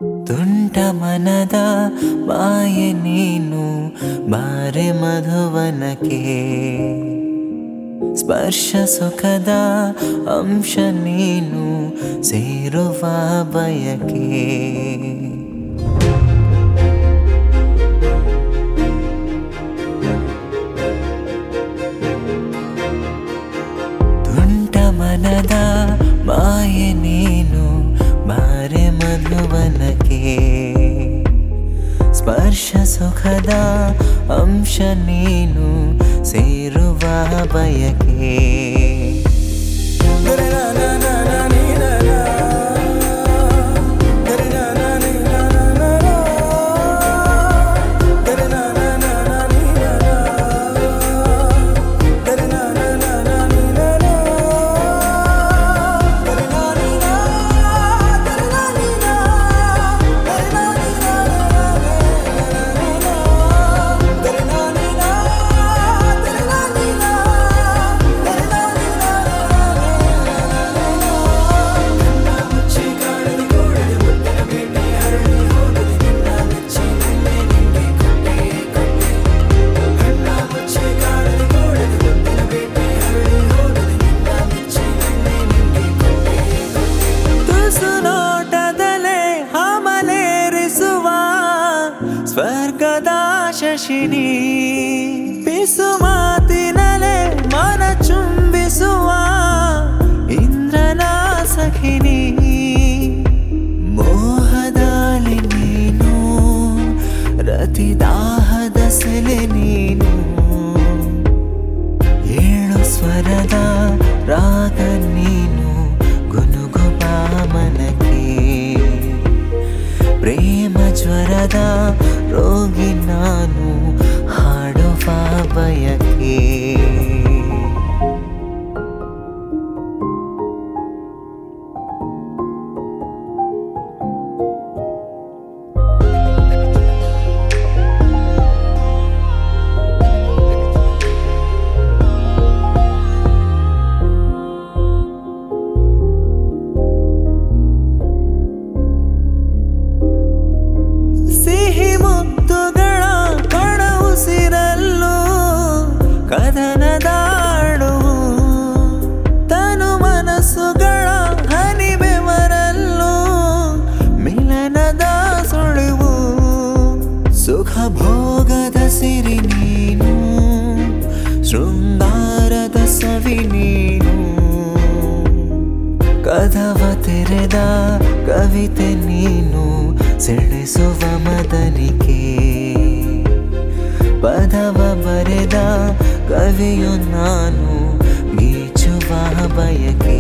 ತುಂಟ ಮನದ ಮಾಯೆ ನೀನು ಬಾರೆ ಮಧುವನಕ್ಕೆ ಸ್ಪರ್ಶ ಸುಖದ ಅಂಶ ನೀನು ಸೇರುವ ಬಯಕೆ ತುಂಟ ಮನದ ಮಾಯೆ ನೀನು ಬಾರೆ ಮಧುವನಕ್ಕೆ ಸ್ಪರ್ಶ ಸುಖದ ಅಂಶ ನೀನು ಸೇರುವ ಬಯಕೆ ತುಸು ನೋಟದಲ್ಲೇ ಹಮಲೇರಿಸುವ ಸ್ವರ್ಗದ ಶಶಿನಿ ಪಿಸು ಮಾತಿನಲೆ ಮನ ಚುಂಬಿಸುವ ಇಂದ್ರನ ಸಖಿನಿ ಮೋಹದಾಲಿ ನೀನು ರತಿದಾಹದ ಸೆಲೆ ನೀನು ಏಳು ಸ್ವರದ ರಾಗ ನೀನು ಗುನುಗುಬ ಮನಕ್ಕೆ ಪ್ರೇಮ ಜ್ವರದ ರೋಗಿ ನಾನು ಹಾಡುವ ಬಯಕೆ ಸಿಹಿ ಮುತ್ತುಗಳ ಕಣ ಉಸಿರಲ್ಲೂ ಕದನದಾಡು ತನು ಮನಸ್ಸುಗಳ ಹನಿ ಬೆವರಲ್ಲೂ ಮಿಲನದ ಸುಳಿವು ಸುಖ ಭೋಗದ ಸಿರಿ ನೀನು ಶೃಂಗಾರದ ಸವಿ ನೀನು ಕದವ ತೆರೆದ ಕವಿತೆ ನೀನು ಸೆಳೆಸುವ ಮದನಿಕೆ ಪದವ ಬರೆದ ಕವಿಯು ನಾನು ಗೀಚುವ ಬಯಕೆ